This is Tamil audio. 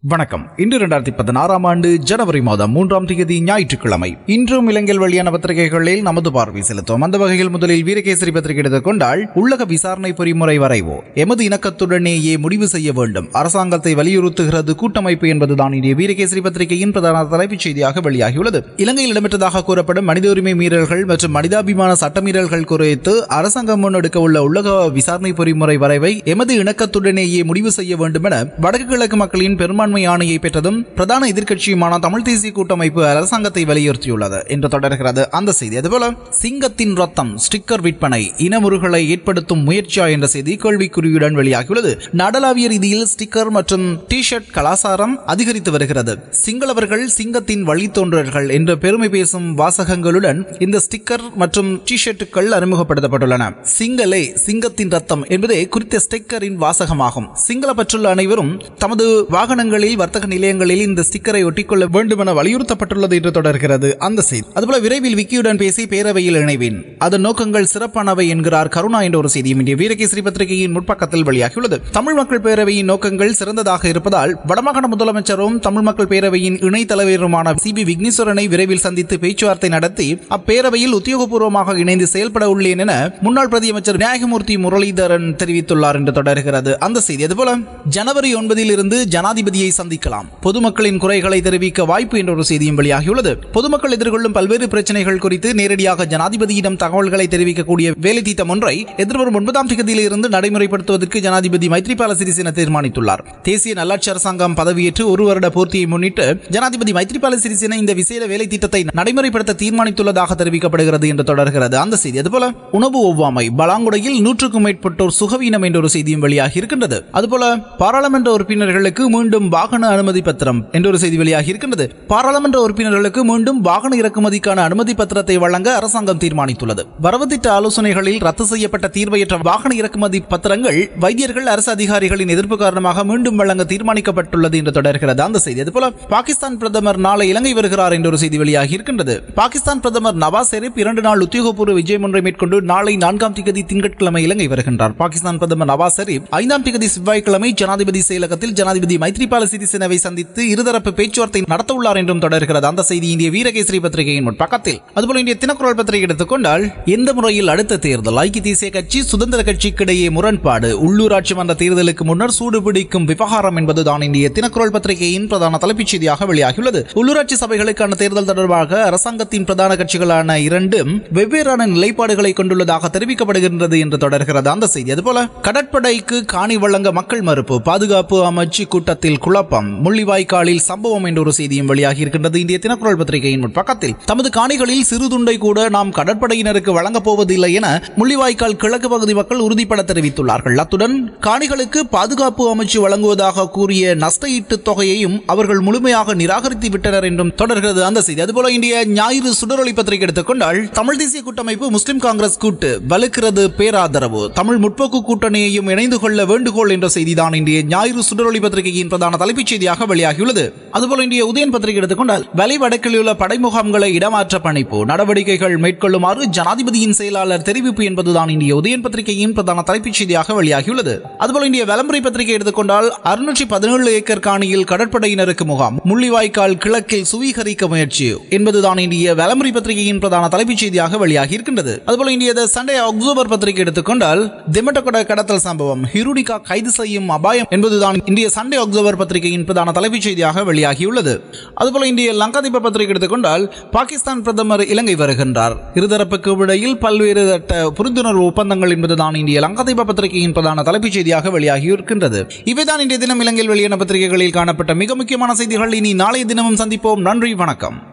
வணக்கம் இன்று இரண்டாயிரத்தி பதினாறாம் ஆண்டு ஜனவரி மாதம் மூன்றாம் தேதி ஞாயிற்றுக்கிழமை இன்றும் இலங்கையில் வெளியான பத்திரிகைகளில் நமது பார்வை செலுத்தும் அந்த வகையில் முதலில் வீரகேசரி பத்திரிகை எடுத்துக்கொண்டால் உள்ளக விசாரணை பொறிமுறை வரைவோ எமது இணக்கத்துடனேயே முடிவு செய்ய வேண்டும் அரசாங்கத்தை வலியுறுத்துகிறது கூட்டமைப்பு என்பதுதான் இன்றைய வீரகேசரி பத்திரிகையின் பிரதான தலைப்புச் செய்தியாக வெளியாகியுள்ளது இலங்கையில் இடம்பெற்றதாக கூறப்படும் மனித உரிமை மீறல்கள் மற்றும் மனிதாபிமான சட்டமீறல்கள் குறித்து அரசாங்கம் முன்னெடுக்க உள்ள உள்ளக விசாரணை பொறிமுறை வரைவை எமது இணக்கத்துடனேயே முடிவு செய்ய வேண்டும் என வடக்கு கிழக்கு மக்களின் பெரும்பான்மை ஆணையை பெற்றதும் பிரதான எதிர்க்கட்சியுமான தமிழ் தேசிய கூட்டமைப்பு அரசாங்கத்தை வலியுறுத்தியுள்ளது என்று தொடர்கிறது அந்த செய்தி அதுபோல சிங்கத்தின் ரத்தம் ஸ்டிக்கர் விற்பனை இனமுறுகளை ஏற்படுத்தும் முயற்சியா என்ற செய்தி கேள்விக்குறியுடன் வெளியாகியுள்ளது நாடளாவிய ரீதியில் ஸ்டிக்கர் மற்றும் டி ஷர்ட் கலாச்சாரம் அதிகரித்து வருகிறது சிங்களவர்கள் சிங்கத்தின் வழித்தோன்றல்கள் என்று பெருமை பேசும் வாசகங்களுடன் இந்த ஸ்டிக்கர் மற்றும் டி ஷர்ட்டுகள் அறிமுகப்படுத்தப்பட்டுள்ளன சிங்களே சிங்கத்தின் ரத்தம் என்பதே குறித்த ஸ்டிக்கரின் வாசகமாகும் சிங்கள பற்றுள்ள அனைவரும் தமது வாகனங்களில் வர்த்தக நிலையங்களில் இந்த ஸ்டிக்கரை ஒட்டிக்கொள்ள வேண்டும் என வலியுறுத்தப்பட்டுள்ளது என்று தொடர்கிறது அந்த செய்தி அதுபோல விரைவில் விக்கியுடன் பேசி பேரவையில் இணைவேன் அதன் நோக்கங்கள் சிறப்பானவை என்கிறார் கருணா என்ற ஒரு செய்தியும் இன்றைய வீரகேசரி பத்திரிகையின் முற்பக்கத்தில் வெளியாகியுள்ளது தமிழ் மக்கள் பேரவையின் நோக்கங்கள் சிறந்ததாக இருப்பதால் வடமாகாண முதலமைச்சரும் தமிழ் மக்கள் பேரவையின் இணைத் தலைவருமான சி பி விக்னேஸ்வரனை விரைவில் சந்தித்து பேச்சுவார்த்தை நடத்தி அப்பேரவையில் உத்தியோகபூர்வமாக இணைந்து செயல்பட உள்ளேன் என முன்னாள் பிரதியமைச்சர் நியாயமூர்த்தி முரளிதரன் தெரிவித்துள்ளார் என்று தொடர்கிறது அந்த செய்தி அதுபோல ஜனவரி ஒன்பதில் இருந்து ஜனாதிபதியை சந்திக்கலாம் பொதுமக்களின் குறைகளை தெரிவிக்க வாய்ப்பு என்ற ஒரு செய்தியும் வெளியாகியுள்ளது பொதுமக்கள் எதிர்கொள்ளும் பல்வேறு பிரச்சனைகள் குறித்து நேரடியாக ஜனாதிபதியிடம் தகவல்களை தெரிவிக்கக்கூடிய வேலை திட்டம் ஒன்றை எதிர்வரும் ஒன்பதாம் தேதியில் இருந்து நடைமுறைப்படுத்துவதற்கு ஜனாதிபதி மைத்ரிபால சிறிசேன தீர்மானித்துள்ளார் தேசிய நல்லாட்சி அரசாங்கம் பதவியேற்று ஒரு வருட பூர்த்தியை முன்னிட்டு ஜனாதிபதி மைத்ரிபால சிறிசேன இந்த விசேட வேலை திட்டத்தை நடைமுறைப்படுத்த தீர்மானித்துள்ளதாக தெரிவிக்கப்படுகிறது என்று தொடர்கிறது அந்த செய்தி அதுபோல உணவு ஒவ்வாமை பலாங்குடையில் நூற்றுக்கும் மேற்பட்டோர் சுகவீனம் என்ற ஒரு செய்தியும் வெளியாகி இருக்கின்றது அதுபோல பாராளுமன்ற உறுப்பினர்களுக்கு மீண்டும் வாகன அனுமதி பத்திரம் என்ற ஒரு செய்தி வெளியாகி இருக்கின்றது பாராளுமன்ற உறுப்பினர்களுக்கு மீண்டும் வாகன இறக்குமதிக்கான அனுமதி பத்திரத்தை வழங்க அரசாங்கம் தீர்மானித்துள்ளது வரவு திட்ட ஆலோசனைகளில் ரத்து செய்யப்பட்ட தீர்வையற்ற வாகன இறக்குமதி பத்திரங்கள் வைத்தியர்கள் அரசு அதிகாரிகளின் எதிர்ப்பு காரணமாக மீண்டும் வழங்க தீர்மானிக்கப்பட்டுள்ளது என்று தொடர்கிறது அந்த செய்தி அதுபோல பாகிஸ்தான் பிரதமர் நாளை இலங்கை வருகிறார் என்ற ஒரு செய்தி வெளியாகி இருக்கின்றது பாகிஸ்தான் பிரதமர் நவாஸ் ஷெரீப் இரண்டு நாள் உத்தியோகபூர்வ விஜயம் ஒன்றை மேற்கொண்டு நாளை நான்காம் திகதி திங்கட்கிழமை இலங்கை வருகின்றார் பாகிஸ்தான் பிரதமர் நவாஸ் ஷெரீப் ஐந்தாம் திகதி செவ்வாய்க்கிழமை ஜனாதிபதி செயலகத்தில் ஜனாதிபதி மைத்ரிபால சிறிசேனவை சந்தித்து இருதரப்பு பேச்சுவார்த்தை நடத்த உள்ளார் என்றும் தொடர்கிறது அந்த செய்தி இந்திய வீரகேசரி பத்திரிகையின் பக்கத்தில் அதுபோல இந்திய தினக்குரல் பத்திரிகை எடுத்துக்கொண்டால் எந்த முறையில் அடுத்த தேர்தல் ஐக்கிய தேசிய கட்சி சுதந்திர கட்சிக்கிடையே முரண்பாடு உள்ளூராட்சி மன்ற தேர்தலுக்கு முன்னர் சூடுபிடிக்கும் விவகாரம் என்பதுதான் இந்திய தினக்குரல் பத்திரிகையின் பிரதான தலைப்புச் செய்தியாக வெளியாகியுள்ளது உள்ளூராட்சி சபைகளுக்கான தேர்தல் தொடர்பாக அரசாங்கத்தின் பிரதான கட்சிகளான இரண்டும் வெவ்வேறான நிலைப்பாடுகளை கொண்டுள்ளதாக தெரிவிக்கப்படுகின்றது என்று தொடர்கிறது அந்த செய்தி அதுபோல கடற்படைக்கு காணி வழங்க மக்கள் மறுப்பு பாதுகாப்பு அமைச்சு கூட்டத்தில் குழப்பம் முள்ளிவாய்க்காலில் சம்பவம் என்ற ஒரு செய்தியும் வெளியாகி இருக்கின்றது இந்திய தினக்குரல் பத்திரிகையின் பக்கத்தில் தமது காணிகளில் சிறு துண்டை கூட நாம் கடற்படையினருக்கு வழங்கப் போவதில்லை என முள்ளிவாய்க்கால் கிழக்கு பகுதி மக்கள் உறுதிப்பட தெரிவித்துள்ளார்கள் அத்துடன் காணிகளுக்கு பாதுகாப்பு அமைச்சு வழங்குவதாக கூறிய நஷ்ட ஈட்டு தொகையையும் அவர்கள் முழுமையாக நிராகரித்து விட்டனர் என்றும் தொடர்கிறது அந்த செய்தி அதுபோல இந்திய ஞாயிறு சுடரொளி பத்திரிகை எடுத்துக்கொண்டால் தமிழ் தேசிய கூட்டமைப்பு முஸ்லிம் காங்கிரஸ் கூட்டு வலுக்கிறது பேராதரவு தமிழ் முற்போக்கு கூட்டணியையும் இணைந்து கொள்ள வேண்டுகோள் என்ற செய்திதான் இந்திய ஞாயிறு சுடரொளி பத்திரிகையின் பிரதான தலைப்புச் செய்தியாக வெளியாகியுள்ளது அதுபோல இந்திய உதயன் பத்திரிகை எடுத்துக்கொண்டால் வலை வடக்கில் உள்ள படைமுகாம்களை இடமாற்ற பணிப்பு நடவடிக்கைகள் மேற்கொள்ளுமாறு ஜனாதிபதியின் செயலாளர் தெரிவிப்பு என்பதுதான் இந்திய உதயன் பத்திரிகையின் பிரதான தலைப்புச் செய்தியாக வெளியாகியுள்ளது அதுபோல இந்திய விளம்பரை பத்திரிகை எடுத்துக்கொண்டால் அறுநூற்றி பதினேழு ஏக்கர் காணியில் கடற்படையினருக்கு முகாம் முள்ளிவாய்க்கால் கிழக்கில் சுவீகரிக்க முயற்சி என்பதுதான் இந்திய விளம்பரி பத்திரிகையின் பிரதான தலைப்புச் செய்தியாக வெளியாகி இருக்கின்றது அதுபோல இந்திய சண்டே அக்டோபர் பத்திரிகை எடுத்துக்கொண்டால் திமட்டகொட கடத்தல் சம்பவம் ஹிருடிகா கைது செய்யும் அபாயம் என்பதுதான் இந்திய சண்டே அக்டோபர் பத்திரிகையின் பிரதான தலைப்புச் செய்தியாக வெளியாகியுள்ளது அதுபோல இந்திய லங்காதீப பத்திரிகை எடுத்துக்கொண்டால் பாகிஸ்தான் பிரதமர் இலங்கை வருகின்றார் இருதரப்புக்கு இடையில் பல்வேறு தட்ட புரிந்துணர்வு ஒப்பந்தங்கள் என்பதுதான் இந்திய லங்காதீப பத்திரிகையின் பிரதான தலைப்புச் செய்தியாக வெளியாகி இருக்கின்றது இவைதான் இன்றைய தினம் இலங்கையில் வெளியான பத்திரிகைகளில் காணப்பட்ட மிக முக்கியமான செய்திகள் இனி நாளைய தினமும் சந்திப்போம் நன்றி வணக்கம்